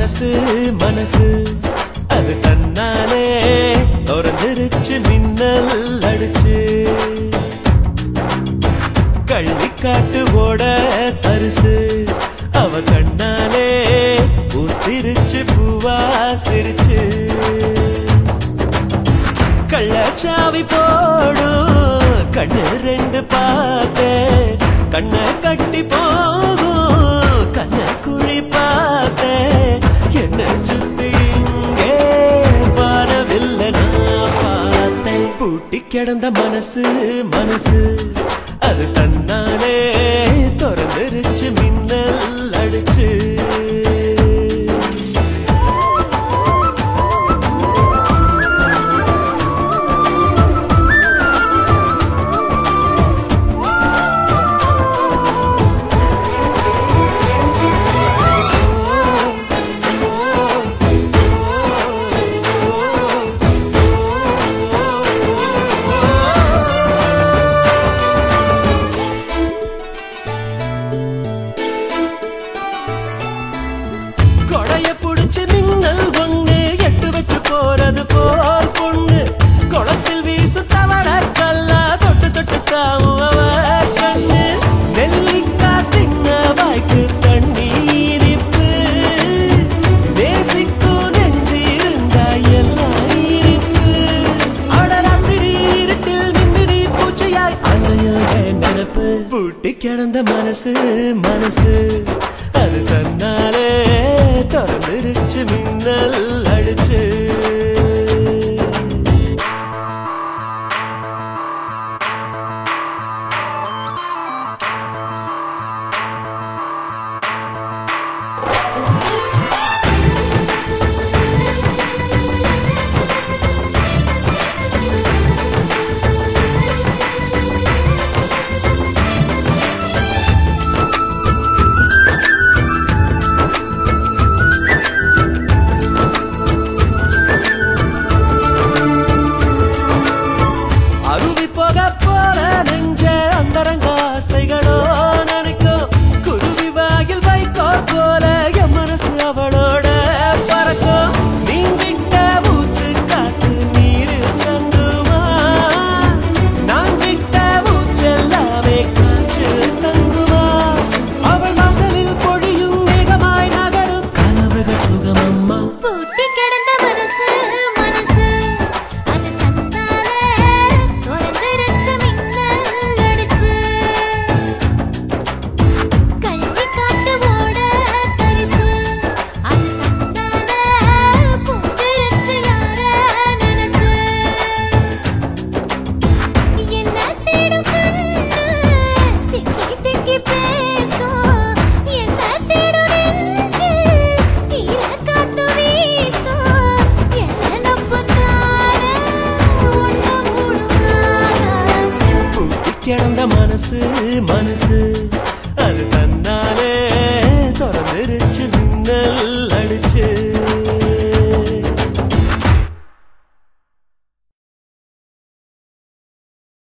மனசு மனசு அது தன்னாலே திறந்துருச்சு மின்னல் அடிச்சு கள்ளிக்காட்டு ஓட தரிசு அவ கண்ணாலே ஊத்திருச்சு பூவா சிரிச்சு கள்ளச்சாவி போடும் கண்ணு ரெண்டு பார்த்தேன் கண்ணை கட்டி போகும் கண்ண குழி பார்த்தேன் என்ன சுத்தி இங்கே வரவில்லை நான் பார்த்தேன் பூட்டி கிடந்த மனசு மனசு அது தன்னாலே திறந்துருச்சு மின்னல் அடிச்சு கொடைய புடிச்சு மின்னல் ஒண்ணு எட்டு வச்சு போறது போல் பொண்ணு குளத்தில் வீசு தவற கல்லா தொட்டு தொட்டு தாவும் அவ கண்ணு நெல்லிக்கா தின்ன வாய்க்கு தண்ணீரிப்பு நேசிக்கும் நெஞ்சு இருந்தா எல்லாம் இருப்பு அடராத்திரி இருட்டில் மின்னிடி பூச்சியாய் அலையாக நினப்பு பூட்டி கிடந்த மனசு மனசு அது தன்னாலே திறந்துருச்சு மின்னல் அடிச்சு அருவி போக போற நெஞ்ச அந்தரங்க ஆசைகளோ நினைக்கும் குருவி வாயில் வைக்கோ போல என் மனசு அவளோட பறக்கும் நீங்கிட்ட மூச்சு காத்து நீரில் தங்குமா நான் விட்ட மூச்செல்லாமே காற்றில் தங்குமா அவள் வாசலில் பொழியும் மேகமாய் நகரும் கனவுகள் சுகமம்மா பூட்டி கிடந்த மனசு மனசு அது தன்னாலே திறந்துருச்சு மின்னல் அடிச்சு கல்வி காட்டு ஓட தரிசு அது தன்னாலே பூத்திருச்சு யார நினைச்சு என்ன தேடும் கண்ணு திக்கி திக்கி பேசும் என்ன தேடும் நெஞ்சு ஈர காத்து வீசும் என்ன நம்புனாரே ஒன்ன மூடுறாரா பூட்டி கிடந்த மனசு மனசு அது தன்